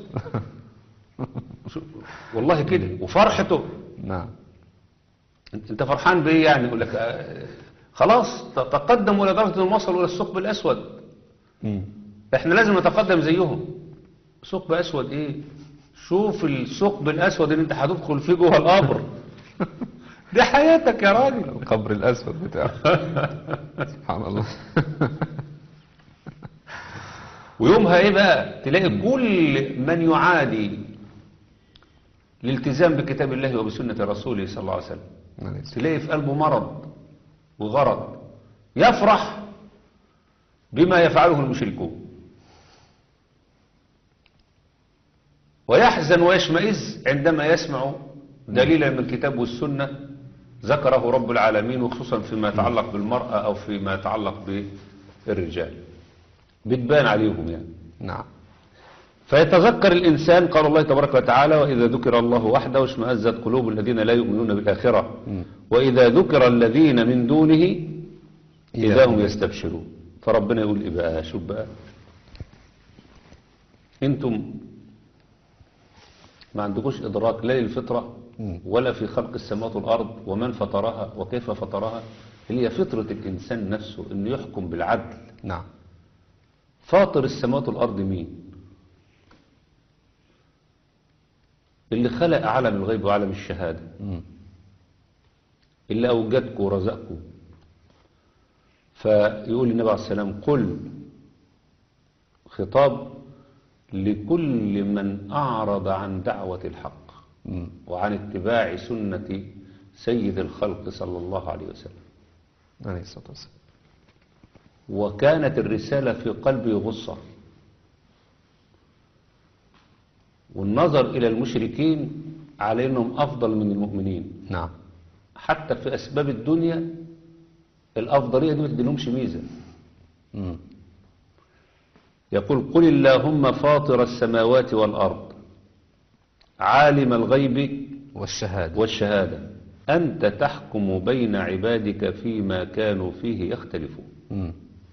شو- والله كده وفرحته نعم انت أنت فرحان بايه يعني يقول لك آه، خلاص ت- تقدموا الى درجه انهم وصلوا الى الثقب الاسود مم. احنا لازم نتقدم زيهم ثقب اسود ايه شوف الثقب الاسود اللي انت هتدخل فيه جوه القبر دي حياتك يا راجل القبر الأسود بتاعه سبحان الله ويومها ايه بقى تلاقي كل من يعادي الالتزام بكتاب الله وبسنة رسوله صلى الله عليه وسلم عليه الصلاة تلاقي في قلبه مرض وغرض يفرح بما يفعله المشركون ويحزن ويشمئز عندما يسمع دليلا من الكتاب والسنة ذكره رب العالمين وخصوصا فيما يتعلق بالمرأة أو فيما يتعلق بالرجال بتبان عليهم يعني نعم فيتذكر الإنسان قال الله تبارك وتعالى وإذا ذكر الله وحده اشمأزت قلوب الذين لا يؤمنون بالآخرة وإذا ذكر الذين من دونه إذا هم يستبشرون فربنا يقول إيه بقى شوف بقى أنتم ما عندكوش إدراك لا للفطرة ولا في خلق السماوات والأرض ومن فطرها وكيف فطرها اللي هي فطرة الإنسان نفسه أنه يحكم بالعدل نعم فاطر السماوات والأرض مين اللي خلق عالم الغيب وعالم الشهادة مم. اللي أوجدكم ورزقكم فيقول النبي عليه السلام قل خطاب لكل من أعرض عن دعوة الحق مم. وعن اتباع سنة سيد الخلق صلى الله عليه وسلم عليه الصلاة والسلام وكانت الرسالة في قلبه غصة والنظر إلى المشركين على أنهم أفضل من المؤمنين نعم حتى في أسباب الدنيا الأفضلية دي ما تديلهمش ميزة مم. يقول قل اللهم فاطر السماوات والأرض عالم الغيب والشهادة والشهادة أنت تحكم بين عبادك فيما كانوا فيه يختلفون مم.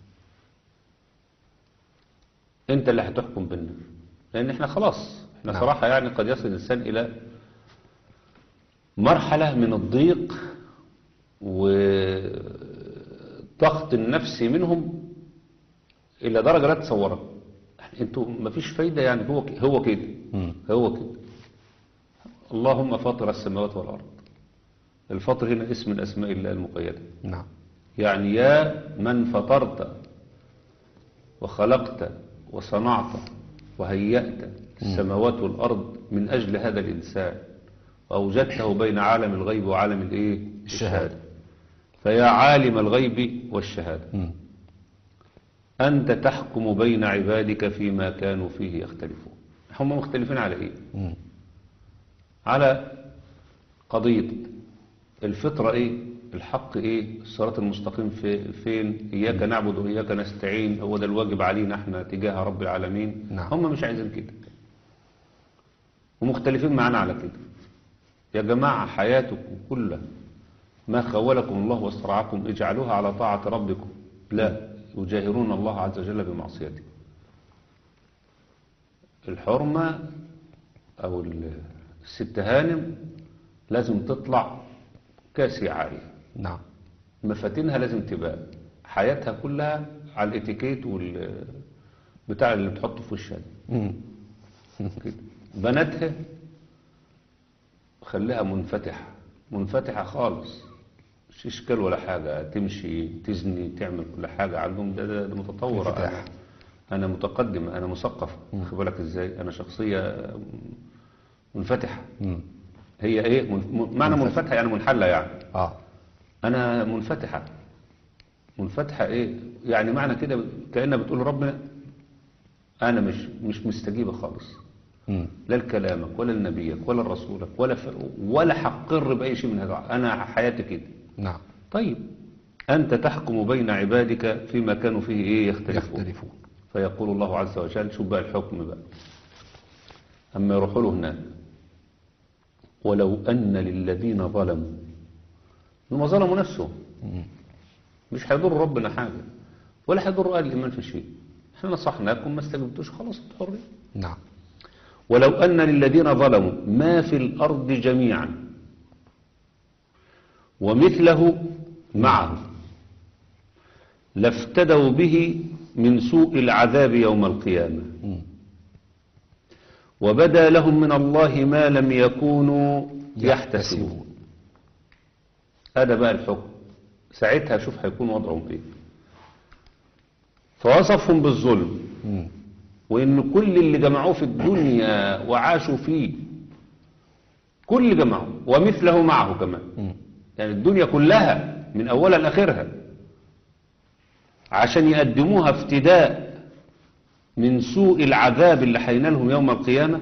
انت اللي هتحكم بينا لان احنا خلاص احنا نعم. صراحة يعني قد يصل الانسان الى مرحلة من الضيق والضغط النفسي منهم الى درجة لا تتصورها يعني انتوا مفيش فايدة يعني هو ك- هو كده مم. هو كده اللهم فاطر السماوات والارض الفاطر هنا اسم من اسماء الله المقيدة نعم يعني يا من فطرت وخلقت وصنعت وهيأت السماوات والأرض من أجل هذا الإنسان وأوجدته بين عالم الغيب وعالم الإيه؟ الشهادة. فيا عالم الغيب والشهادة مم. أنت تحكم بين عبادك فيما كانوا فيه يختلفون هم مختلفين على إيه؟ مم. على قضية الفطرة ايه الحق ايه الصراط المستقيم في فين اياك نعبد واياك نستعين هو ده الواجب علينا احنا تجاه رب العالمين نعم. هم مش عايزين كده ومختلفين معانا على كده يا جماعة حياتكم كلها ما خولكم الله واسترعاكم اجعلوها على طاعة ربكم لا يجاهرون الله عز وجل بمعصيته الحرمة او ال- الست هانم لازم تطلع كاسي عالية نعم مفاتنها لازم تبقى حياتها كلها على الاتيكيت وال بتاع اللي بتحطه في وشها ده. مم. كده. بناتها خليها منفتحة منفتحة خالص مش اشكال ولا حاجة تمشي تزني تعمل كل حاجة عندهم ده, ده, ده متطورة انفتاح. أنا, أنا متقدم أنا مثقف خد بالك إزاي أنا شخصية منفتحة مم. هي إيه من- م- معنى منفتحة يعني منحلة يعني اه أنا منفتحة منفتحة إيه يعني معنى كده كأنها بتقول ربنا أنا مش مش مستجيبة خالص مم. لا لكلامك ولا لنبيك ولا لرسولك ولا ف... ولا حقر بأي شيء من هذا أنا حياتي كده نعم طيب أنت تحكم بين عبادك فيما كانوا فيه إيه يختلفون يختلفون فيقول الله عز وجل شوف بقى الحكم بقى أما يروحوا له هناك ولو أن للذين ظلموا هم ظلموا نفسهم مم. مش هيضر ربنا حاجة ولا هيضر أهل الإيمان في شيء احنا نصحناكم ما استجبتوش خلاص انتوا حرين نعم ولو أن للذين ظلموا ما في الأرض جميعا ومثله معه لافتدوا به من سوء العذاب يوم القيامة مم. وبدا لهم من الله ما لم يكونوا يحتسبون هذا بقى الحكم ساعتها شوف هيكون وضعهم ايه فوصفهم بالظلم مم. وان كل اللي جمعوه في الدنيا وعاشوا فيه كل اللي جمعوه ومثله معه كمان مم. يعني الدنيا كلها من اولها لاخرها عشان يقدموها افتداء من سوء العذاب اللي هينالهم يوم القيامة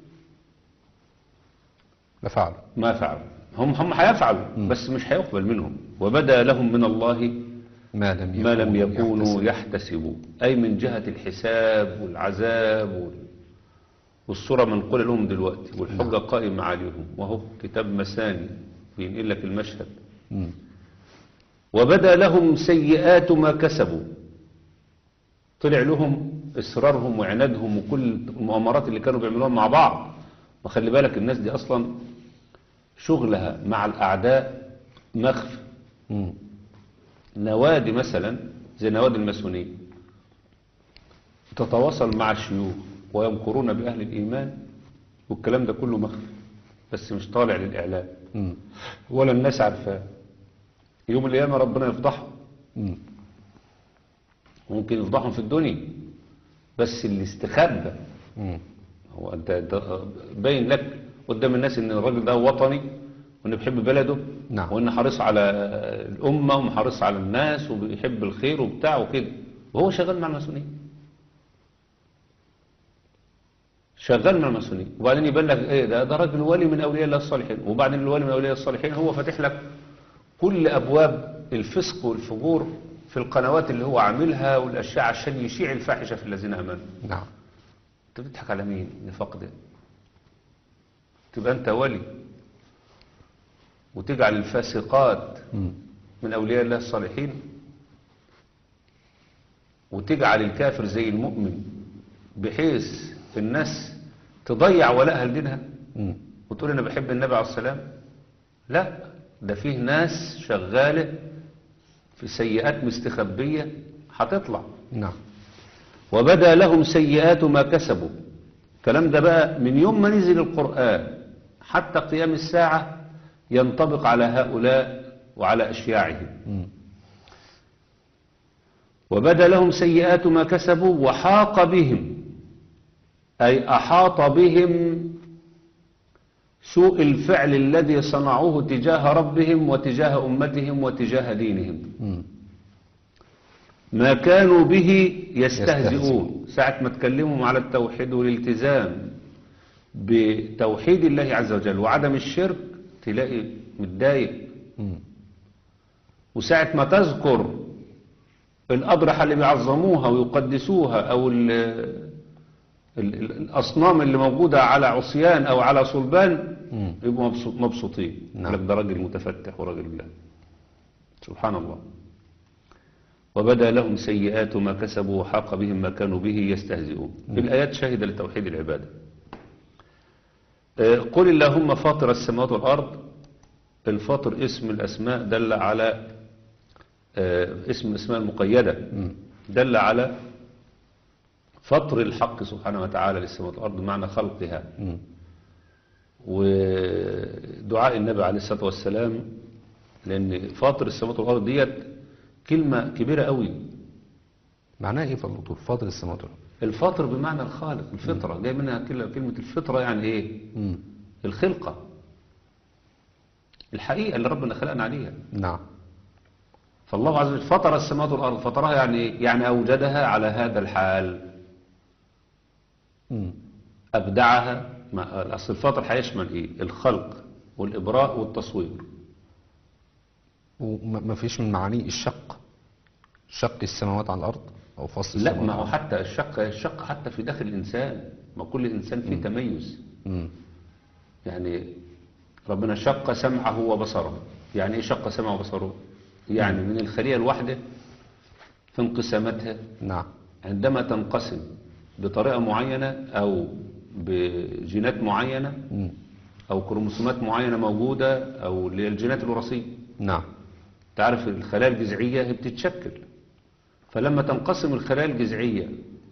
لفعله ما فعلوا هم هم هيفعلوا بس مش هيقبل منهم وبدا لهم من الله ما لم ما لم يكونوا يحتسب. يحتسبون أي من جهة الحساب والعذاب وال- والصورة منقولة لهم دلوقتي والحجة قائمة عليهم وهو كتاب مساني بينقل لك المشهد مم. وبدا لهم سيئات ما كسبوا طلع لهم إصرارهم وعنادهم وكل المؤامرات اللي كانوا بيعملوها مع بعض وخلي بالك الناس دي أصلا شغلها مع الأعداء مخفي مم. نوادي مثلا زي نوادي الماسونية تتواصل مع الشيوخ ويمكرون بأهل الإيمان والكلام ده كله مخفي بس مش طالع للإعلام مم. ولا الناس عارفاه يوم القيامة ربنا يفضحهم مم. ممكن يفضحهم في الدنيا بس اللي استخبى مم. هو انت أنت باين لك قدام الناس ان الراجل ده وطني وانه بيحب بلده نعم. وانه حريص على الامه وحريص على الناس وبيحب الخير وبتاع وكده وهو شغال مع الماسونيه شغال مع الماسونيه وبعدين يبان لك ايه ده ده راجل ولي من اولياء الله الصالحين وبعدين الولي من اولياء الصالحين هو فاتح لك كل ابواب الفسق والفجور في القنوات اللي هو عاملها والاشياء عشان يشيع الفاحشه في الذين امنوا نعم انت بتضحك على مين نفاق ده تبقى انت ولي وتجعل الفاسقات مم. من اولياء الله الصالحين وتجعل الكافر زي المؤمن بحيث الناس تضيع ولائها لدينها مم. وتقول انا بحب النبي عليه السلام لا ده فيه ناس شغاله في سيئات مستخبيه هتطلع نعم وبدا لهم سيئات ما كسبوا الكلام ده بقى من يوم ما نزل القرآن حتى قيام الساعة ينطبق على هؤلاء وعلى أشياعهم مم. وبدا لهم سيئات ما كسبوا وحاق بهم أي أحاط بهم سوء الفعل الذي صنعوه تجاه ربهم وتجاه أمتهم وتجاه دينهم مم. ما كانوا به يستهزئون. يستهزئون ساعة ما تكلمهم على التوحيد والالتزام بتوحيد الله عز وجل وعدم الشرك تلاقي متضايق مم. وساعة ما تذكر الأضرحة اللي بيعظموها ويقدسوها أو ال ال ال الأصنام اللي موجودة على عصيان أو على صلبان مم. يبقوا مبسوط مبسوطين نعم. يقول لك ده راجل متفتح وراجل الله سبحان الله وبدا لهم سيئات ما كسبوا وحاق بهم ما كانوا به يستهزئون الآيات شاهدة لتوحيد العبادة آه، قل اللهم فاطر السماوات والأرض الفاطر اسم الأسماء دل على آه، اسم الأسماء المقيدة دل على فطر الحق سبحانه وتعالى للسماوات والأرض معنى خلقها مم. ودعاء النبي عليه الصلاة والسلام لأن فاطر السماوات والأرض ديت كلمة كبيرة قوي معناها ايه فاللطف فاضل السماوات والأرض؟ الفاطر بمعنى الخالق الفطرة جاي منها كل- كلمة الفطرة يعني ايه مم. الخلقة الحقيقة اللي ربنا خلقنا عليها نعم فالله عز وجل فطر السماوات والأرض فطرها يعني ايه يعني أوجدها على هذا الحال مم. أبدعها ما أصل الفطر هيشمل ايه الخلق والإبراء والتصوير وما فيش من معانيه الشق شق السماوات على الأرض أو فصل لا السماوات ما هو عن حتى الشق الشق حتى في داخل الإنسان ما كل إنسان فيه تميز مم. يعني ربنا شق سمعه وبصره يعني ايه شق سمعه وبصره يعني من الخلية الواحدة في انقساماتها نعم عندما تنقسم بطريقة معينة أو بجينات معينة مم. أو كروموسومات معينة موجودة أو اللي هي الجينات الوراثية نعم تعرف الخلايا الجذعية هي بتتشكل فلما تنقسم الخلايا الجذعية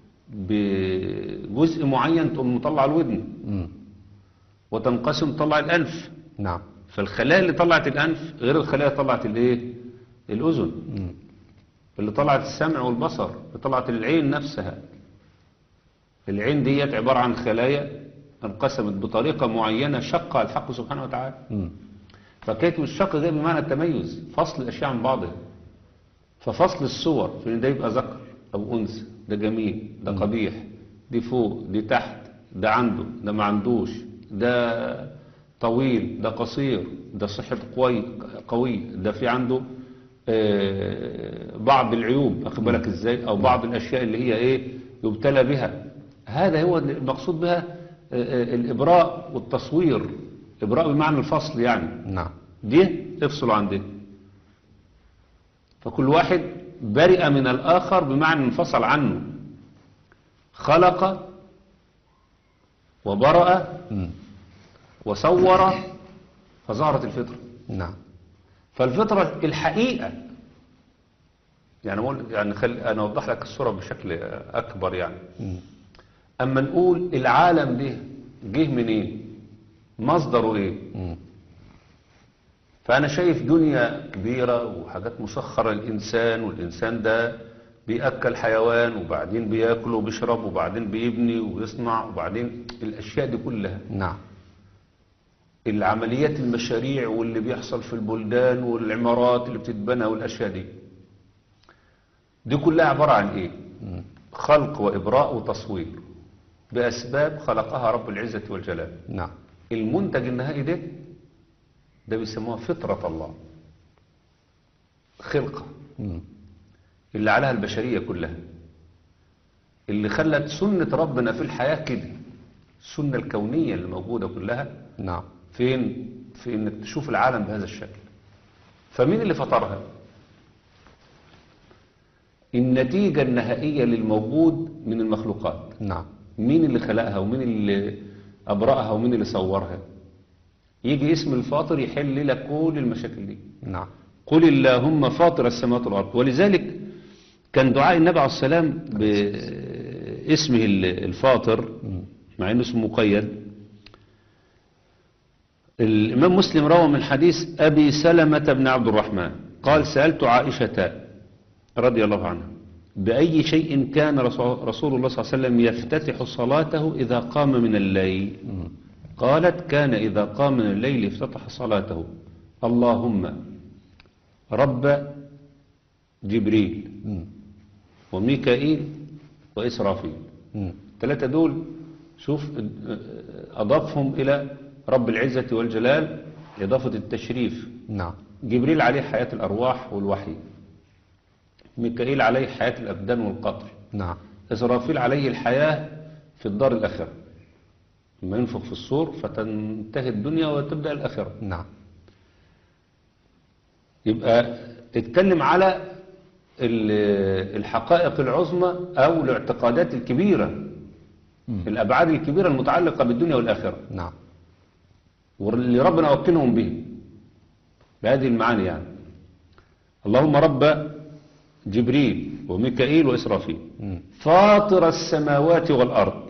بجزء معين تقوم مطلع الودن مم. وتنقسم تطلع الأنف نعم فالخلايا اللي طلعت الأنف غير الخلايا اللي طلعت الايه الأذن مم. اللي طلعت السمع والبصر اللي طلعت العين نفسها العين ديت عبارة عن خلايا انقسمت بطريقة معينة شقها الحق سبحانه وتعالى مم. فكانت الشق ده بمعنى التميز فصل الأشياء عن بعضها ففصل الصور في إن ده يبقى ذكر أو أنثى ده جميل ده قبيح دي فوق دي تحت ده عنده ده ما عندوش ده طويل ده قصير ده صحته قوي قوي ده في عنده آه، بعض العيوب أخد بالك ازاي او بعض الاشياء اللي هي ايه يبتلى بها هذا هو المقصود بها آه، آه، الابراء والتصوير ابراء بمعنى الفصل يعني نعم دي افصلوا عن دي فكل واحد برئ من الآخر بمعنى انفصل عنه خلق وبرأ مم. وصور فظهرت الفطرة نعم فالفطرة الحقيقة يعني أقول يعني خل أنا أوضح لك الصورة بشكل أكبر يعني مم. أما نقول العالم ده جه منين مصدره إيه مم. فأنا شايف دنيا كبيرة وحاجات مسخرة للإنسان والإنسان ده بيأكل حيوان وبعدين بياكل وبيشرب وبعدين بيبني ويصنع وبعدين الأشياء دي كلها نعم العمليات المشاريع واللي بيحصل في البلدان والعمارات اللي بتتبنى والأشياء دي دي كلها عبارة عن إيه خلق وإبراء وتصوير بأسباب خلقها رب العزة والجلال نعم المنتج النهائي ده ده بيسموها فطرة الله خلقة مم. اللي عليها البشرية كلها اللي خلت سنة ربنا في الحياة كده السنة الكونية اللي موجودة كلها نعم فين في انك تشوف العالم بهذا الشكل فمين اللي فطرها النتيجة النهائية للموجود من المخلوقات نعم مين اللي خلقها ومين اللي أبرأها ومين اللي صورها يجي اسم الفاطر يحل لك كل المشاكل دي نعم قل اللهم فاطر السماوات والأرض ولذلك كان دعاء النبي عليه السلام باسمه الفاطر مع انه اسمه مقيد الإمام مسلم روى من حديث أبي سلمة بن عبد الرحمن قال سألت عائشة رضي الله عنها بأي شيء كان رسول رسول الله صلى الله عليه وسلم يفتتح صلاته إذا قام من الليل قالت كان إذا قام من الليل افتتح صلاته اللهم رب جبريل مم. وميكائيل وإسرافيل مم. الثلاثة دول شوف أضافهم إلى رب العزة والجلال إضافة التشريف نعم جبريل عليه حياة الأرواح والوحي ميكائيل عليه حياة الأبدان والقطر نعم إسرافيل عليه الحياة في الدار الآخرة لما ينفخ في الصور فتنتهي الدنيا وتبدأ الآخرة نعم يبقى اتكلم على ال- الحقائق العظمى أو الاعتقادات الكبيرة الأبعاد الكبيرة المتعلقة بالدنيا والآخرة نعم واللي ربنا وكلهم به بهذه المعاني يعني اللهم رب جبريل وميكائيل وإسرافيل مم. فاطر السماوات والأرض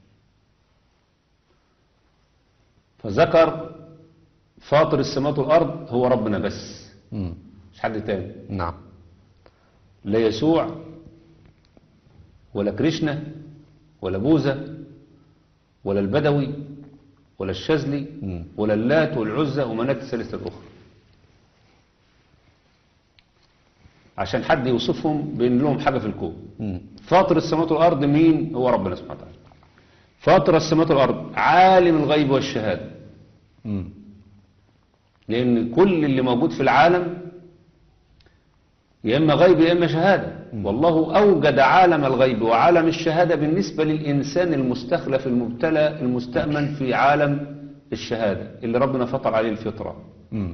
فذكر فاطر السماوات والأرض هو ربنا بس مم. مش حد تاني نعم لا يسوع ولا كريشنا ولا بوذا ولا البدوي ولا الشاذلي مم. ولا اللات والعزى ومناة الثالثة الأخرى عشان حد يوصفهم بأن لهم حاجة في الكون مم. فاطر السماوات والأرض مين هو ربنا سبحانه وتعالى فاطر السماوات والأرض عالم الغيب والشهادة مم. لأن كل اللي موجود في العالم يا إما غيب يا إما شهادة والله أوجد عالم الغيب وعالم الشهادة بالنسبة للإنسان المستخلف المبتلى المستأمن في عالم الشهادة اللي ربنا فطر عليه الفطرة مم.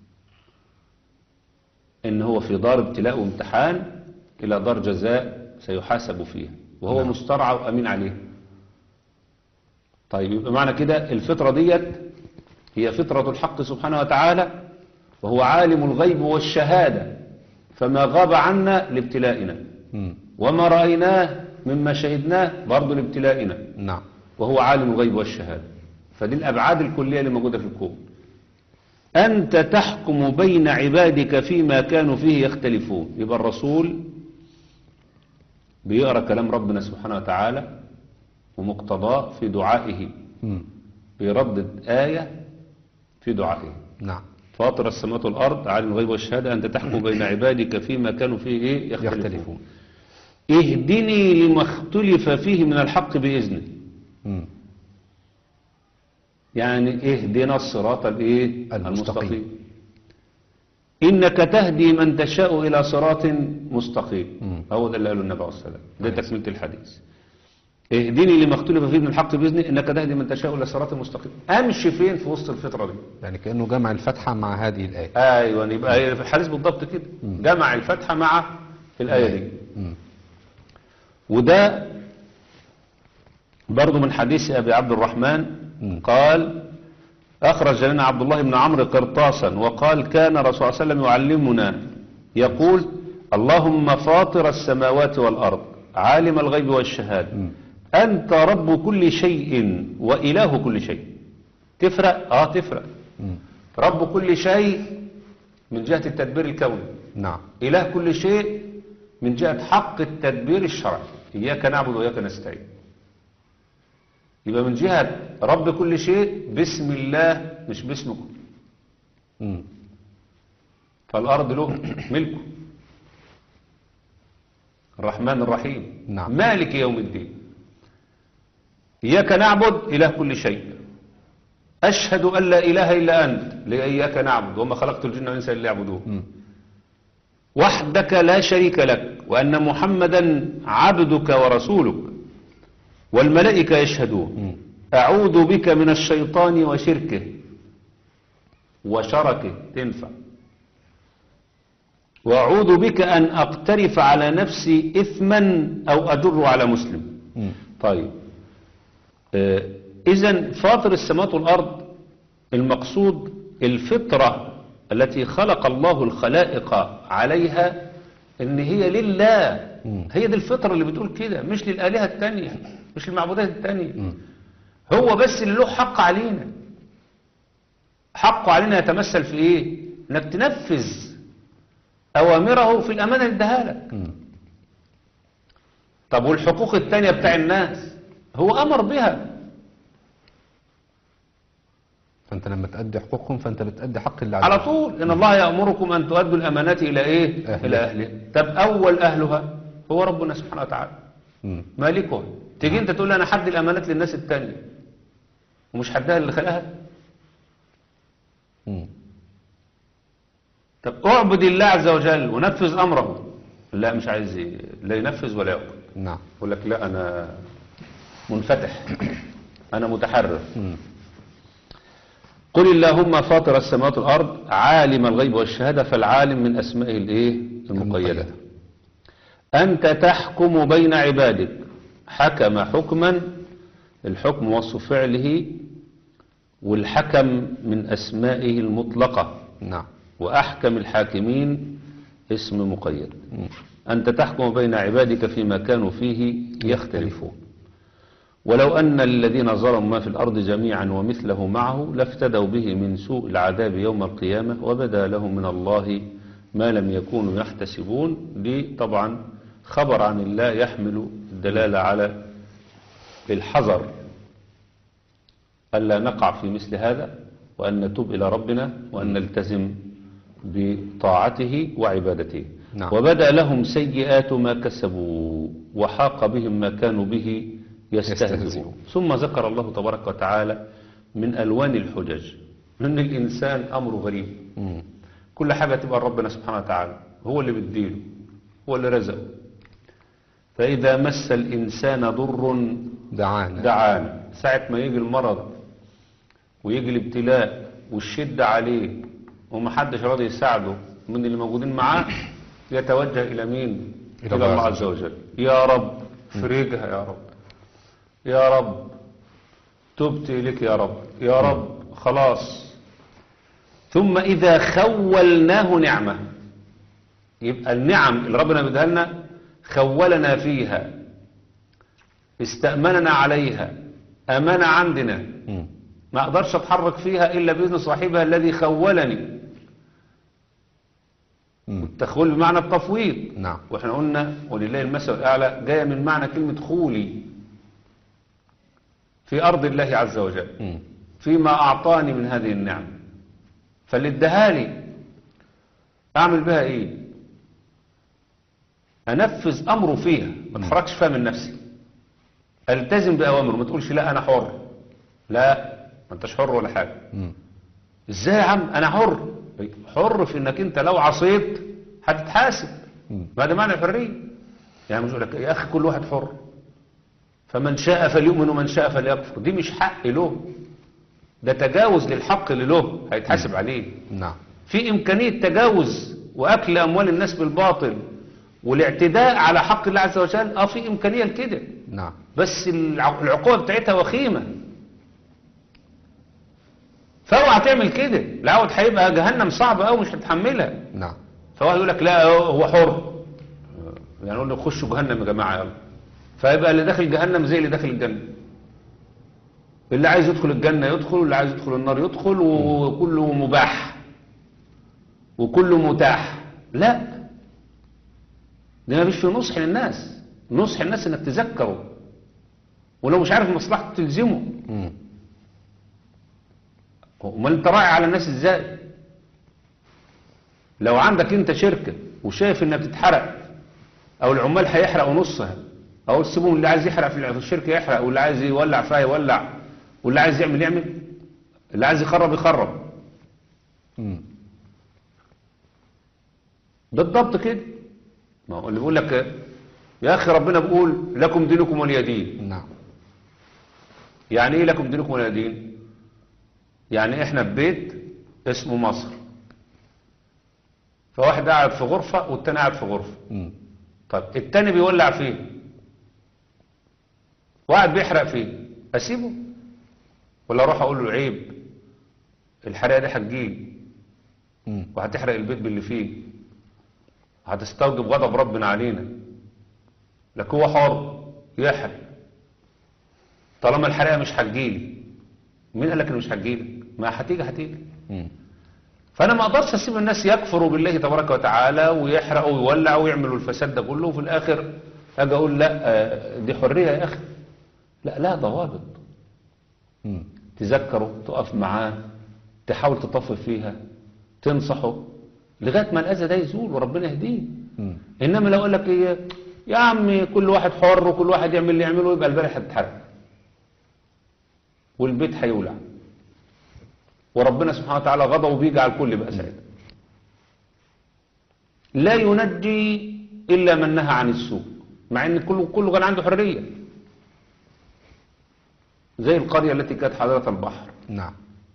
إن هو في دار ابتلاء وامتحان إلى دار جزاء سيحاسب فيها وهو مسترعى وأمين عليه طيب يبقى معنى كده الفطرة ديت هي فطرة الحق سبحانه وتعالى وهو عالم الغيب والشهادة فما غاب عنا لابتلائنا مم. وما رأيناه مما شهدناه برضه لابتلائنا نعم وهو عالم الغيب والشهادة فدي الأبعاد الكلية اللي موجودة في الكون أنت تحكم بين عبادك فيما كانوا فيه يختلفون يبقى الرسول بيقرأ كلام ربنا سبحانه وتعالى ومقتضاه في دعائه مم. بيردد آية في دعائه نعم فاطر السماوات والأرض عالم الغيب والشهادة أنت تحكم بين عبادك فيما كانوا فيه إيه يختلفون, يختلفون اهدني لما اختلف فيه من الحق بإذنه مم. يعني اهدنا الصراط الايه المستقيم. انك تهدي من تشاء الى صراط مستقيم مم. هو ده اللي قاله النبي عليه الصلاه والسلام ده تكمله الحديث اهدني لما اختلف فيه من الحق باذنه انك تهدي من تشاء الى صراط مستقيم امشي فين في وسط الفطره دي يعني كأنه جمع الفتحة مع هذه الآية ايوه يبقى هي في الحديث بالضبط كده جمع الفتحه مع الايه دي مم. وده برضه من حديث أبي عبد الرحمن مم. قال أخرج لنا عبد الله بن عمرو قرطاسا وقال كان الرسول صلى الله عليه وسلم يعلمنا يقول اللهم فاطر السماوات والأرض عالم الغيب والشهادة مم. أنت رب كل شيء وإله كل شيء تفرق؟ آه تفرق مم. رب كل شيء من جهة التدبير الكوني نعم إله كل شيء من جهة حق التدبير الشرعي إياك نعبد وإياك نستعين يبقى من جهة رب كل شيء بسم الله مش باسمكم مم. فالأرض له ملكه الرحمن الرحيم نعم. مالك يوم الدين إياك نعبد إله كل شيء أشهد أن لا إله إلا أنت لإياك نعبد وما خلقت الجن والإنس إلا يعبدون مم. وحدك لا شريك لك وأن محمدا عبدك ورسولك والملائكة يشهدون مم. أعوذ بك من الشيطان وشركه وشركه تنفع وأعوذ بك أن أقترف على نفسي إثما أو أجر على مسلم مم. طيب إذا فاطر السماوات والأرض المقصود الفطرة التي خلق الله الخلائق عليها إن هي لله مم. هي دي الفطرة اللي بتقول كده مش للآلهة التانية مش للمعبودات التانية مم. هو بس اللي له حق علينا حقه علينا يتمثل في ايه انك تنفذ اوامره في الامانه اللي اداها لك مم. طب والحقوق التانية بتاع الناس هو امر بها فأنت لما تأدي حقوقهم فأنت بتأدي حق اللي على عليك طول ان الله يامركم ان تؤدوا الامانات الى ايه أهلها. الى اهلها طب اول اهلها هو ربنا سبحانه وتعالى مم. مالكها تيجي انت تقول لي انا حد الامانات للناس التانية ومش حدها اللي خلقها مم. طب اعبد الله عز وجل ونفذ امره لا مش عايز ي- لا ينفذ ولا يعبد نعم يقول لك لا انا منفتح انا متحرر مم. قل اللهم فاطر السماوات والارض عالم الغيب والشهاده فالعالم من اسمائه الايه المقيده المقيدة. انت تحكم بين عبادك حكم حكما الحكم وصف فعله والحكم من اسمائه المطلقه نعم وأحكم الحاكمين اسم مقيد مم. أنت تحكم بين عبادك فيما كانوا فيه يختلفون ولو أن الذين ظلموا ما في الأرض جميعا ومثله معه لافتدوا به من سوء العذاب يوم القيامة وبدا لهم من الله ما لم يكونوا يحتسبون دي طبعا خبر عن الله يحمل الدلالة على الحذر ألا نقع في مثل هذا وأن نتوب إلى ربنا وأن نلتزم بطاعته وعبادته نعم. وبدأ لهم سيئات ما كسبوا وحاق بهم ما كانوا به يستهزئون يستهزئون. ثم ذكر الله تبارك وتعالى من ألوان الحجج أن الإنسان أمر غريب مم. كل حاجة تبقى ربنا سبحانه وتعالى هو اللي بيديله هو اللي رزقه فإذا مس الإنسان ضر دعانا دعانا ساعة ما يجي المرض ويجي الابتلاء والشدة عليه ومحدش راضي يساعده من اللي موجودين معاه يتوجه إلى مين؟ إلى إلى الله الله عز عز وجل يا رب فرجها يا رب يا رب تبت إليك يا رب يا رب خلاص ثم إذا خولناه نعمة يبقى النعم اللي ربنا بدها لنا خولنا فيها استأمننا عليها أمانة عندنا مم. ما أقدرش أتحرك فيها إلا بإذن صاحبها الذي خولني مم. التخويل بمعنى التفويض نعم واحنا قلنا ولله المثل الأعلى جاية من معنى كلمة خولي في أرض الله عز وجل مم. فيما أعطاني من هذه النعم فاللي اداها لي أعمل بها إيه أنفذ أمره فيها ما اتحركش فيها من نفسي ألتزم بأوامره ما تقولش لا أنا حر لا ما أنتش حر ولا حاجة مم. إزاي يا عم أنا حر حر في إنك أنت لو عصيت هتتحاسب مم. ما ده معنى الحرية يعني مش يقول لك يا أخي كل واحد حر فمن شاء فليؤمن ومن شاء فليكفر دي مش حق له ده تجاوز للحق اللي له هيتحاسب عليه نعم في إمكانية تجاوز وأكل أموال الناس بالباطل والاعتداء على حق الله عز وجل اه في إمكانية لكده نعم بس الع- العقوبة بتاعتها وخيمة فاوعى تعمل كده العود هيبقى جهنم صعب قوي مش هتحملها نعم فواحد يقول لك لا هو حر يعني يقول لك خشوا جهنم يا جماعة يلا فيبقى اللي داخل جهنم زي اللي داخل الجنة اللي عايز يدخل الجنة يدخل واللي عايز يدخل النار يدخل وكله مباح وكله متاح لا ده ما فيش في نصح للناس نصح الناس انك تذكره ولو مش عارف مصلحته تلزمه مم. امال انت راعي على الناس ازاي لو عندك انت شركة وشايف انها بتتحرق او العمال هيحرقوا نصها او تسيبهم اللي عايز يحرق في في الشركة يحرق واللي عايز يولع فيها يولع واللي عايز يعمل يعمل اللي عايز يخرب يخرب مم. بالضبط كده ما هو اللي بيقول لك يا اخي ربنا بيقول لكم دينكم ولي دين نعم يعني ايه لكم دينكم ولي دين يعني احنا في بيت اسمه مصر فواحد قاعد في غرفة والتاني قاعد في غرفة مم. طب التاني بيولع فيه واحد بيحرق فيه اسيبه ولا اروح اقول له عيب الحريقه دي هتجيلي مم. وهتحرق البيت باللي فيه هتستوجب غضب ربنا علينا لك هو حر يحرق طالما الحريقه مش هتجيلي مين قال لك ان مش هتجيلك ما هتيجي هتيجي مم. فانا ما اقدرش اسيب الناس يكفروا بالله تبارك وتعالى ويحرقوا ويولعوا ويعملوا الفساد ده كله وفي الاخر اجي اقول لا آه، دي حريه يا اخي لا لا ضوابط مم. تذكره تقف معاه تحاول تطفف فيها تنصحه لغايه ما الاذى ده يزول وربنا يهديه مم. انما لو قال لك ايه يا عمي كل واحد حر وكل واحد يعمل اللي يعمله يبقى البارح هتتحرق والبيت هيولع وربنا سبحانه وتعالى غضبه بيجي على الكل بقى ساعتها لا ينجي الا من نهى عن السوء مع ان كله كله كان عنده حريه زي القريه التي كانت حاضره البحر نعم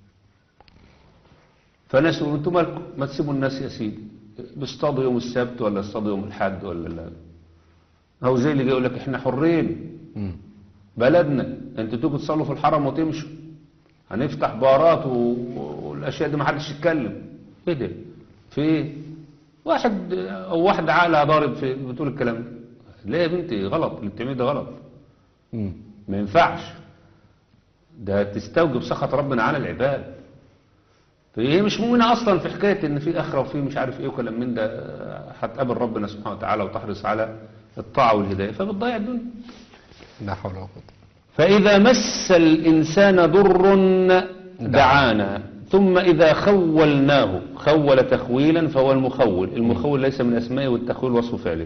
فناس يقولوا انتوا مالكم ما تسيبوا الناس يا سيدي بيصطادوا يوم السبت ولا يصطادوا يوم الاحد ولا لا او زي اللي جاي يقول لك احنا حرين مم. بلدنا انتوا تيجوا تصلوا في الحرم وتمشوا هنفتح بارات و... والاشياء دي ما حدش يتكلم ايه ده في ايه واحد او واحده عقلها ضارب في بتقول الكلام ده ليه يا بنتي غلط اللي بتعمليه ده غلط مم. ما ينفعش ده تستوجب سخط ربنا على العباد فهي مش مؤمنة أصلا في حكاية إن في آخرة وفي مش عارف إيه وكلام من ده هتقابل ربنا سبحانه وتعالى وتحرص على الطاعة والهداية فبتضيع الدنيا لا حول ولا قوة فإذا مس الإنسان ضر دعانا ثم إذا خولناه خول تخويلا فهو المخول المخول ليس من أسمائه والتخويل وصف فعله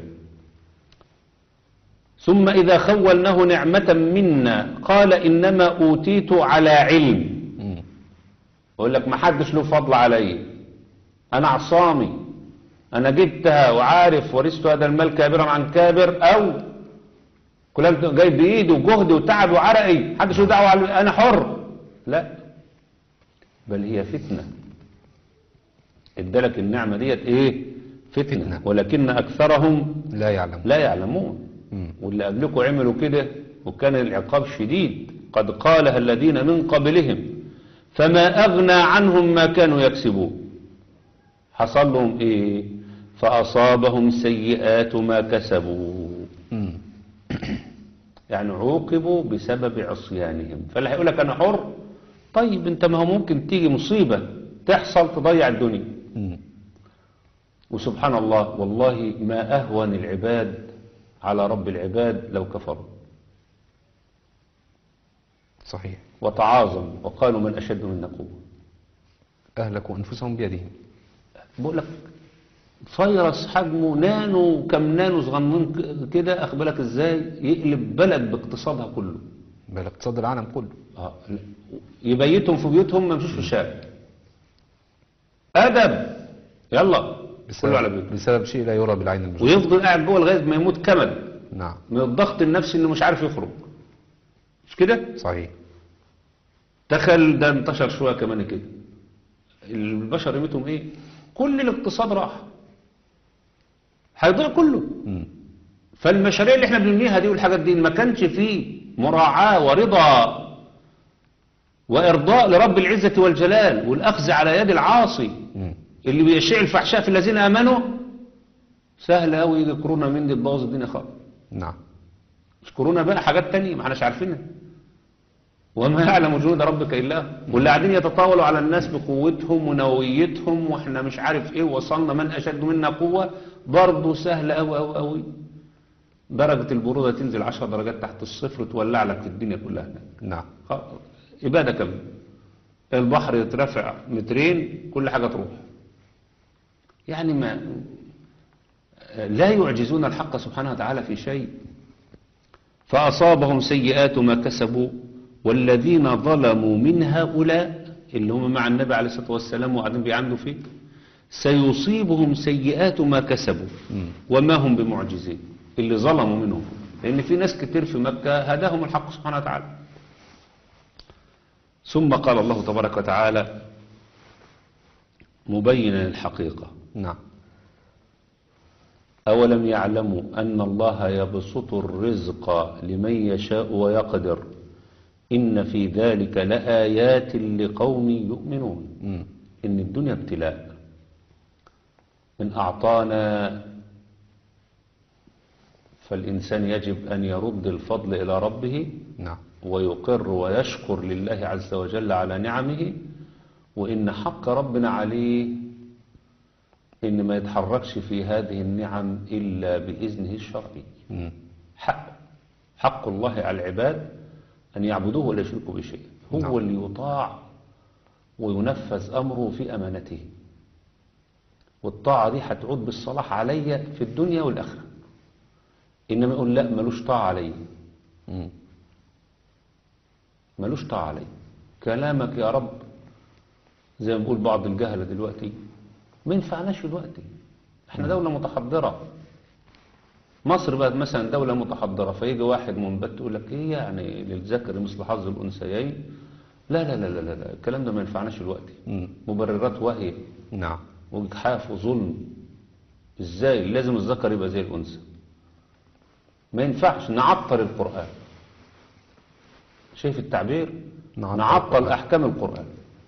ثم إذا خولناه نعمة منا قال إنما أوتيت على علم مم. يقول لك ما حدش له فضل علي أنا عصامي أنا جبتها وعارف ورثت هذا المال كابرا عن كابر أو كلام جاي بإيدي وجهدي وتعب وعرقي محدش له دعوة على أنا حر لا بل هي فتنة ادالك النعمة ديت إيه فتنة, فتنة. ولكن أكثرهم لا يعلم لا يعلمون مم. واللي قبلكم عملوا كده وكان العقاب شديد قد قالها الذين من قبلهم فما أغنى عنهم ما كانوا يكسبون حصل لهم إيه فأصابهم سيئات ما كسبوا مم. يعني عوقبوا بسبب عصيانهم فاللي هيقول لك أنا حر طيب أنت ما هو ممكن تيجي مصيبة تحصل تضيع الدنيا مم. وسبحان الله والله ما أهون العباد على رب العباد لو كفروا صحيح وتعاظم وقالوا من أشد منا قوة أهلكوا أنفسهم بيدهم بقول لك فيروس حجمه نانو كم نانو صغنن ك- كده أخبرك إزاي يقلب بلد باقتصادها كله بل اقتصاد العالم كله آه، لا. يبيتهم في بيوتهم ما يمشوش في الشارع أدب يلا كله على بيته بسبب شيء لا يرى بالعين المجردة ويفضل قاعد جوه لغاية ما يموت كمل نعم من الضغط النفسي إنه مش عارف يخرج مش كده؟ صحيح تخيل ده انتشر شوية كمان كده البشر قيمتهم ايه كل الاقتصاد راح هيضيع كله مم. فالمشاريع اللي احنا بنبنيها دي والحاجات دي ما كانش فيه مراعاة ورضا وإرضاء لرب العزة والجلال والأخذ على يد العاصي مم. اللي بيشيع الفحشاء في الذين آمنوا سهل قوي يجي كورونا من دي تبوظ الدنيا خالص نعم مش كورونا بقى حاجات تانية ما احناش عارفينها وما يعلم جنود ربك الا هو واللي قاعدين يتطاولوا على الناس بقوتهم ونوويتهم واحنا مش عارف ايه وصلنا من اشد منا قوه برضه سهل قوي قوي قوي درجه البروده تنزل 10 درجات تحت الصفر تولع لك الدنيا كلها هناك نعم خلاص. اباده كامله البحر يترفع مترين كل حاجه تروح يعني ما لا يعجزون الحق سبحانه وتعالى في شيء فأصابهم سيئات ما كسبوا والذين ظلموا من هؤلاء اللي هم مع النبي عليه الصلاة والسلام وقاعدين بيعملوا فيه سيصيبهم سيئات ما كسبوا وما هم بمعجزين اللي ظلموا منهم لأن في ناس كتير في مكة هداهم الحق سبحانه وتعالى ثم قال الله تبارك وتعالى مبينا الحقيقة نعم أولم يعلموا أن الله يبسط الرزق لمن يشاء ويقدر إن في ذلك لآيات لقوم يؤمنون مم. إن الدنيا ابتلاء إن أعطانا فالإنسان يجب أن يرد الفضل إلى ربه نعم ويقر ويشكر لله عز وجل على نعمه وإن حق ربنا عليه إن ما يتحركش في هذه النعم إلا بإذنه الشرعي مم. حق حق الله على العباد أن يعبدوه ولا يشركوا به شيئا هو نعم. اللي يطاع وينفذ أمره في أمانته والطاعة دي هتعود بالصلاح عليا في الدنيا والآخرة إنما يقول لا ملوش طاعة عليا مم. ملوش طاعة علي كلامك يا رب زي ما بيقول بعض الجهلة دلوقتي ما ينفعناش دلوقتي احنا دولة متحضرة مصر بقت مثلا دولة متحضرة فيجي واحد منبت يقول لك ايه يعني للذكر مثل حظ الانثيين لا لا لا لا لا, لا. الكلام ده ما ينفعناش دلوقتي مم. مبررات وهي نعم وإجحاف وظلم ازاي لازم الذكر يبقى زي الانثى ما ينفعش نعطل القرآن شايف التعبير نعطل نعطل القرآن. احكام القرآن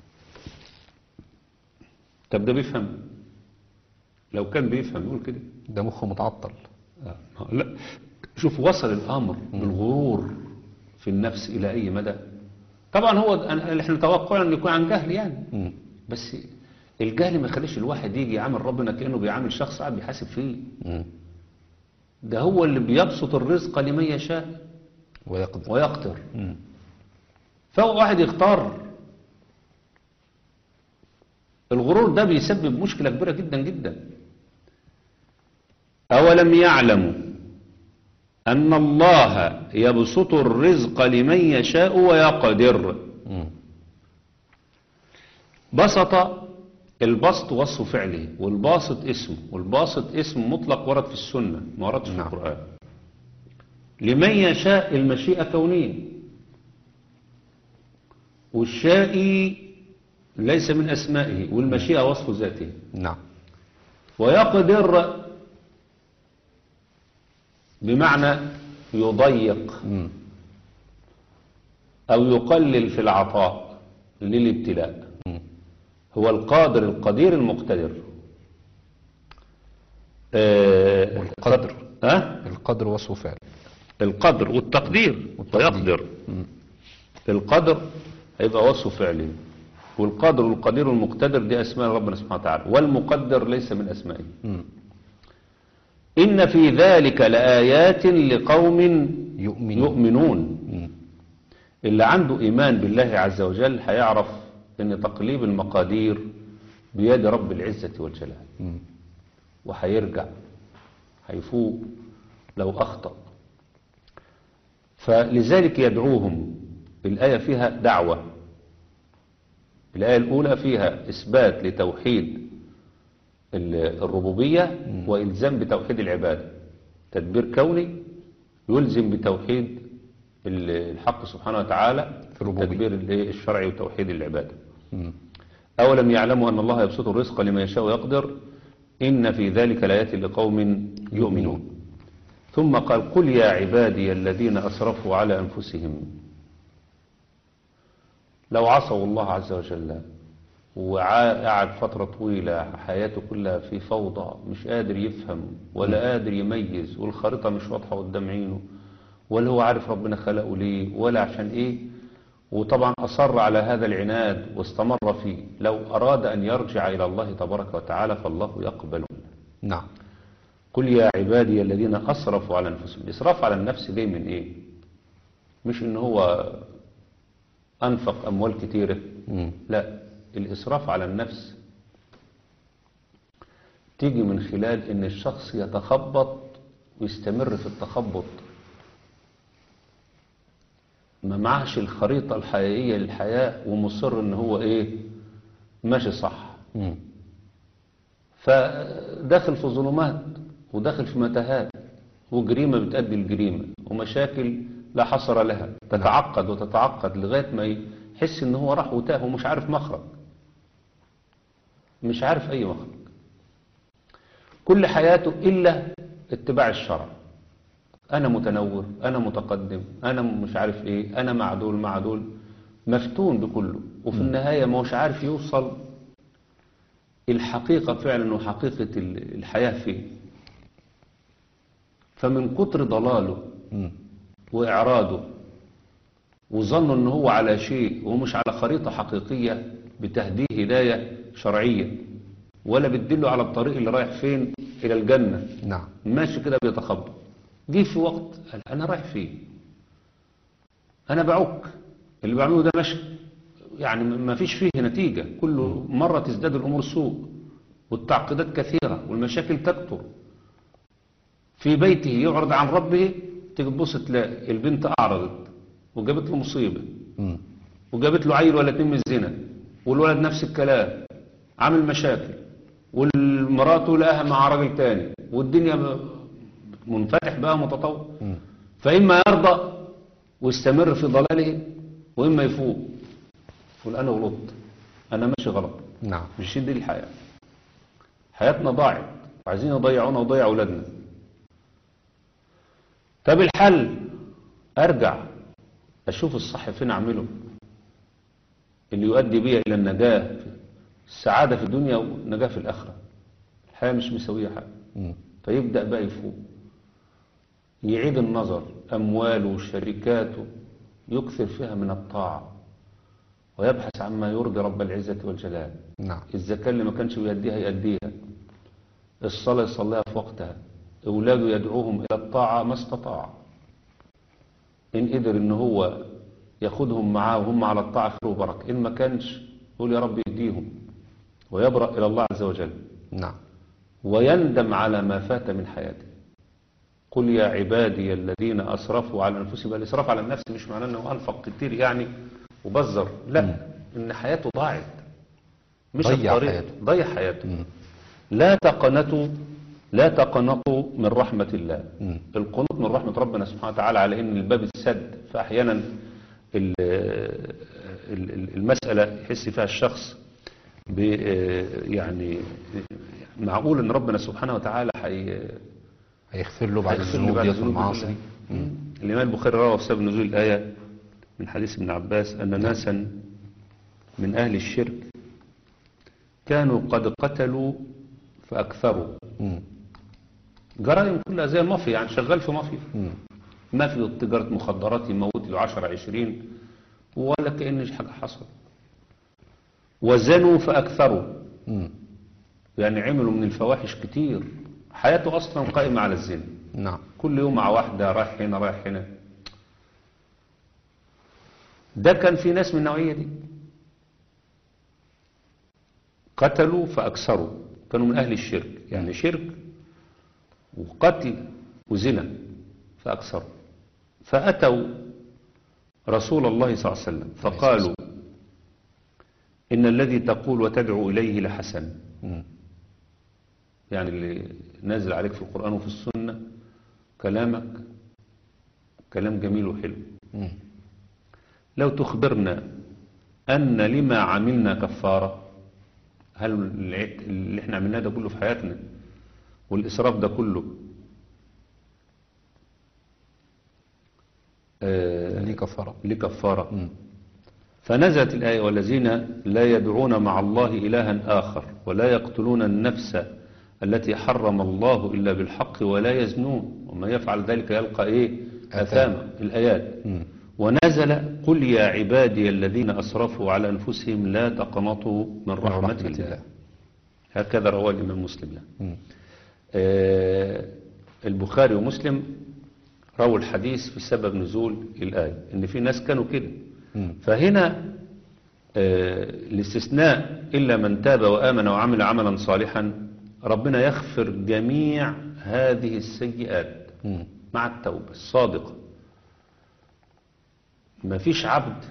طب ده بيفهم لو كان بيفهم يقول كده ده مخه متعطل آه، لا شوف وصل الامر بالغرور في النفس الى اي مدى طبعا هو أنا- احنا نتوقع انه يكون عن جهل يعني مم. بس الجهل ما يخليش الواحد يجي يعامل ربنا كانه بيعامل شخص قاعد بيحاسب فيه مم. ده هو اللي بيبسط الرزق لمن يشاء ويقدر ويقدر مم. فهو واحد يختار الغرور ده بيسبب مشكلة كبيرة جدا جدا أولم يعلموا أن الله يبسط الرزق لمن يشاء ويقدر مم. بسط البسط وصف فعله والباسط اسمه والباسط اسم مطلق ورد في السنة ما وردش في نعم. القرآن لمن يشاء المشيئة كونية والشائي ليس من أسمائه والمشيئة وصف ذاته نعم ويقدر بمعنى يضيق مم. أو يقلل في العطاء للابتلاء مم. هو القادر القدير المقتدر آه، والقدر. ها القدر وصف فعل القدر والتقدير والتقدير. ويقدر القدر هيبقى وصف فعلي والقادر والقدير والمقتدر دي أسماء ربنا سبحانه وتعالى والمقدر ليس من أسمائه مم. إن في ذلك لآيات لقوم يؤمن يؤمنون مم. اللي عنده إيمان بالله عز وجل هيعرف إن تقليب المقادير بيد رب العزة والجلال مم. وهيرجع هيفوق لو أخطأ فلذلك يدعوهم الآية فيها دعوة الآية الأولى فيها إثبات لتوحيد ال- الربوبية وإلزام بتوحيد العبادة تدبير كوني يلزم بتوحيد ال- الحق سبحانه وتعالى في الربوبية. التدبير ال- الشرعي وتوحيد العبادة مم. أولم يعلموا أن الله يبسط الرزق لمن يشاء ويقدر إن في ذلك لآيات لقوم يؤمنون ثم قال قل يا عبادي الذين أسرفوا على أنفسهم لو عصوا الله عز وجل وقعد فترة طويلة حياته كلها في فوضى مش قادر يفهم ولا قادر يميز والخريطة مش واضحة قدام عينه ولا هو عارف ربنا خلقه ليه ولا عشان ايه وطبعا أصر على هذا العناد واستمر فيه لو أراد أن يرجع إلى الله تبارك وتعالى فالله يقبل منه نعم قل يا عبادي الذين أسرفوا على أنفسهم الإسراف على النفس جاي من إيه مش إن هو أنفق أموال كتيرة مم. لا الإسراف على النفس تيجي من خلال إن الشخص يتخبط ويستمر في التخبط ما معهش الخريطة الحقيقية للحياة ومصر إن هو إيه ماشي صح مم. فداخل في ظلمات وداخل في متاهات وجريمة بتأدي الجريمة ومشاكل لا حصر لها تتعقد وتتعقد لغاية ما يحس ان هو راح وتاه ومش عارف مخرج مش عارف اي مخرج كل حياته الا اتباع الشرع انا متنور انا متقدم انا مش عارف ايه انا مع دول مع دول مفتون بكله وفي النهاية ما هوش عارف يوصل الحقيقة فعلا وحقيقة ال- الحياة فيه فمن كتر ضلاله مم. وإعراضه وظنه ان هو على شيء ومش على خريطة حقيقية بتهديه هداية شرعية ولا بتدله على الطريق اللي رايح فين إلى الجنة نعم ماشي كده بيتخبط جه في وقت قال أنا رايح فين أنا بعك اللي بعمله ده ماشي يعني ما فيش فيه نتيجة كل مرة تزداد الأمور سوء والتعقيدات كثيرة والمشاكل تكثر في بيته يعرض عن ربه تيجي تبص تلاقي البنت أعرضت وجابت له مصيبة مم. وجابت له عيل ولا اتنين من الزنا والولد نفس الكلام عامل مشاكل والمراته لقاها مع راجل تاني والدنيا م- منفتح بقى متطور مم. فإما يرضى ويستمر في ضلاله وإما يفوق يقول أنا غلطت أنا ماشي غلط نعم مش دي الحياة حياتنا ضاعت وعايزين يضيعونا ويضيع أولادنا طب الحل أرجع أشوف الصح فين أعمله اللي يؤدي بي إلى النجاة السعادة في الدنيا والنجاة في الآخرة الحياة مش مسوية حاجة مم. فيبدأ بقى يفوق يعيد النظر أمواله وشركاته يكثر فيها من الطاعة ويبحث عما يرضي رب العزة والجلال نعم الزكاة اللي ما كانش بيديها يأديها الصلاة يصليها في وقتها أولاده يدعوهم إلى الطاعة ما استطاع إن قدر إن هو ياخدهم معاه وهم على الطاعة خير وبركة إن ما كانش يقول يا رب يهديهم ويبرأ إلى الله عز وجل نعم ويندم على ما فات من حياته قل يا عبادي الذين أسرفوا على أنفسهم الإسراف على النفس مش معناه أنه أنفق كتير يعني وبزر لا إن حياته ضاعت مش ضيع الطريق حياته. ضيع حياته مم. لا تقنطوا لا تقنطوا من رحمة الله مم. القنوط من رحمة ربنا سبحانه وتعالى على ان الباب السد فأحيانا ال- ال- ال- المسألة يحس فيها الشخص ب يعني معقول ان ربنا سبحانه وتعالى حي هيغفر له بعد هيغفر لي الذنوب بعد ديت الذنوب والمعاصي كلها. الإمام البخاري روى في سبب نزول الآية من حديث ابن عباس أن ناسا من أهل الشرك كانوا قد قتلوا فأكثروا مم. جرائم كلها زي المافيا يعني شغال في مافيا مم. مافيا تجارة مخدرات يموت له 10 20 ولا كأن حاجة حصل وزنوا فأكثروا مم. يعني عملوا من الفواحش كتير حياته أصلا قائمة على الزنا نعم كل يوم مع واحدة رايح هنا رايح هنا ده كان في ناس من النوعية دي قتلوا فأكثروا كانوا من أهل الشرك يعني شرك وقتل وزنا فأكثروا فأتوا رسول الله صلى الله عليه وسلم فقالوا إن الذي تقول وتدعو إليه لحسن مم. يعني اللي نازل عليك في القرآن وفي السنة كلامك كلام جميل وحلو مم. لو تخبرنا أن لما عملنا كفارة هل الع- اللي احنا عملناه ده كله في حياتنا والإسراف ده كله آه، ليه كفارة ليه كفارة مم. فنزلت الآية والذين لا يدعون مع الله إلها آخر ولا يقتلون النفس التي حرم الله إلا بالحق ولا يزنون ومن يفعل ذلك يلقى إيه أثاما الآيات مم. ونزل قل يا عبادي الذين أسرفوا على أنفسهم لا تقنطوا من رحمة رحمة الله الله. هكذا رواه الإمام مسلم يعني. مم. آه، البخاري ومسلم رووا الحديث في سبب نزول الآية إن في ناس كانوا كده مم. فهنا آه، الاستثناء إلا من تاب وآمن وعمل عملا صالحا ربنا يغفر جميع هذه السيئات مم. مع التوبة الصادقة ما فيش عبد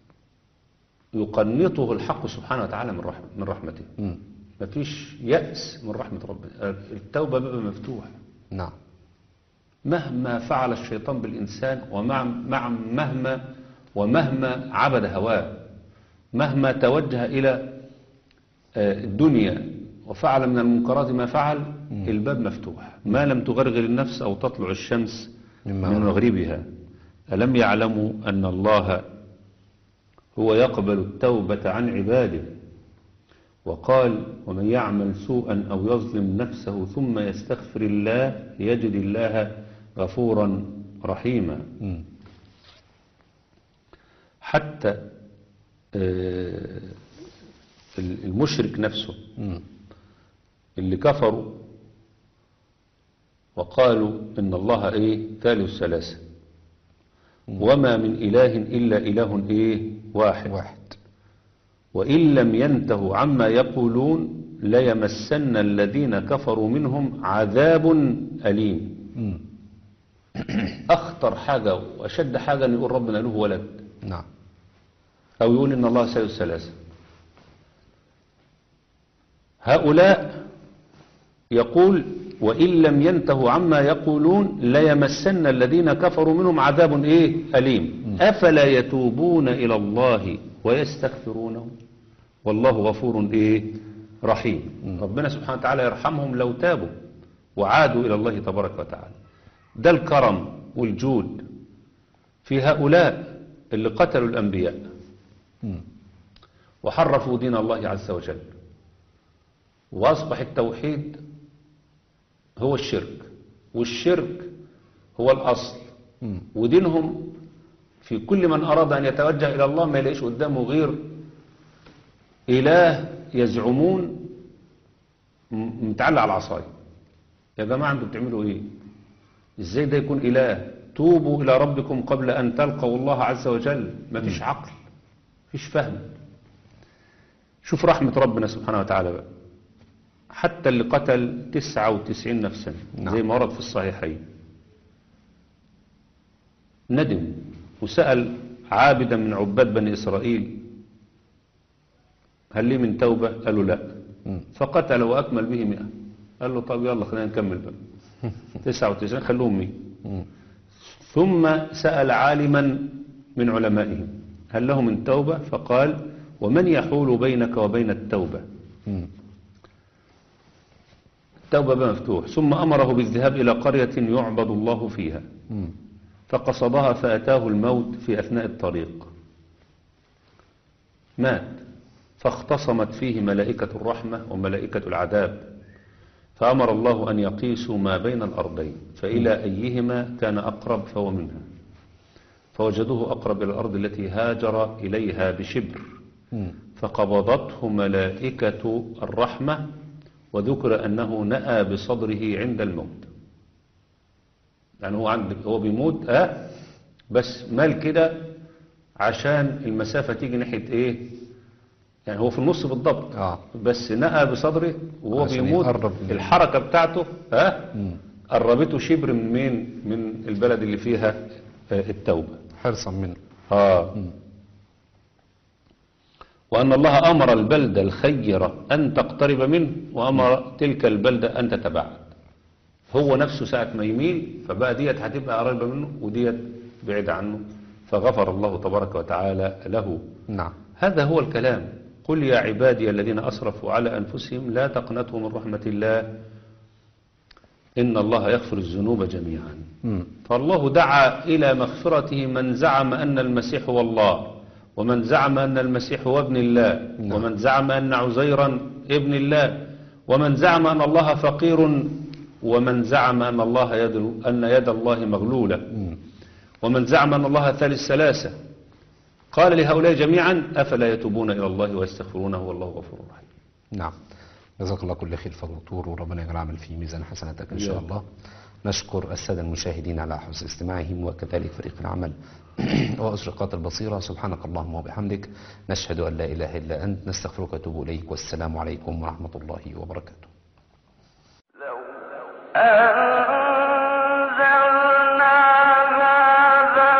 يقنطه الحق سبحانه وتعالى من رحمة من رحمته مم. ما فيش يأس من رحمة ربنا التوبة بقى مفتوح نعم مهما فعل الشيطان بالإنسان ومع مع مهما ومهما عبد هواه مهما توجه إلى آه، الدنيا وفعل من المنكرات ما فعل الباب مفتوح ما لم تغرغر النفس أو تطلع الشمس مما من مغربها ألم يعلموا أن الله هو يقبل التوبة عن عباده وقال ومن يعمل سوءا أو يظلم نفسه ثم يستغفر الله يجد الله غفورا رحيما مم. حتى آه، المشرك نفسه مم. اللي كفروا وقالوا إن الله إيه ثالث ثلاثة وما من إله إلا إله إيه واحد واحد وإن لم ينتهوا عما يقولون ليمسن الذين كفروا منهم عذاب أليم مم. أخطر حاجة وأشد حاجة أن يقول ربنا له ولد نعم أو يقول إن الله ثالث ثلاثة هؤلاء يقول وإن لم ينتهوا عما يقولون ليمسن الذين كفروا منهم عذاب إيه أليم أفلا يتوبون إلى الله ويستغفرونه والله غفور إيه رحيم ربنا سبحانه وتعالى يرحمهم لو تابوا وعادوا إلى الله تبارك وتعالى ده الكرم والجود في هؤلاء اللي قتلوا الأنبياء مم. وحرفوا دين الله عز وجل وأصبح التوحيد هو الشرك والشرك هو الأصل مم. ودينهم في كل من أراد أن يتوجه إلى الله ما يلاقيش قدامه غير إله يزعمون م- متعلق على العصاية يا جماعة أنتوا بتعملوا إيه إزاي ده يكون إله توبوا إلى ربكم قبل أن تلقوا الله عز وجل ما فيش عقل فيش فهم شوف رحمة ربنا سبحانه وتعالى بقى حتى اللي قتل 99 نفسا نعم. زي ما ورد في الصحيحين ندم وسأل عابدا من عباد بني إسرائيل هل لي من توبة قالوا لا مم. فقتل وأكمل به مئة قال له طب يلا خلينا نكمل بقى 99 خلوهم 100 مم. ثم سأل عالما من علمائهم هل له من توبة فقال ومن يحول بينك وبين التوبة مم. التوبة بقى مفتوح ثم أمره بالذهاب إلى قرية يعبد الله فيها مم. فقصدها فأتاه الموت في أثناء الطريق مات فاختصمت فيه ملائكة الرحمة وملائكة العذاب فأمر الله أن يقيسوا ما بين الأرضين فإلى أيهما كان أقرب فهو منها فوجدوه أقرب إلى الأرض التي هاجر إليها بشبر مم. فقبضته ملائكة الرحمة وذكر أنه نأى بصدره عند الموت يعني هو عند هو بيموت اه بس مال كده عشان المسافة تيجي ناحية ايه يعني هو في النص بالضبط اه بس نأى بصدره وهو عشان بيموت يقرب من- الحركة بتاعته ها مم. قربته شبر من مين من البلد اللي فيها آه، التوبة حرصا منه آه. وأن الله أمر البلدة الخيرة أن تقترب منه وأمر تلك البلدة أن تتبعد هو نفسه ساعة ما يميل فبقى ديت هتبقى قريبة منه وديت بعيد عنه فغفر الله تبارك وتعالى له نعم هذا هو الكلام قل يا عبادي الذين أسرفوا على أنفسهم لا تقنطوا من رحمة الله إن الله يغفر الذنوب جميعا مم. فالله دعا إلى مغفرته من زعم أن المسيح هو الله ومن زعم أن المسيح هو ابن الله نعم. ومن زعم أن عزيرا ابن الله ومن زعم أن الله فقير ومن زعم أن الله يد أن يد الله مغلولة مم. ومن زعم أن الله ثالث ثلاثة قال لهؤلاء جميعا أفلا يتوبون إلى الله ويستغفرونه والله غفور رحيم نعم جزاك الله كل خير فضل دكتور وربنا يجعل العمل في ميزان حسناتك إن شاء يا. الله نشكر السادة المشاهدين على حسن استماعهم وكذلك فريق العمل وأشرقات البصيرة سبحانك اللهم وبحمدك نشهد أن لا إله إلا أنت نستغفرك ونتوب إليك والسلام عليكم ورحمة الله وبركاته أن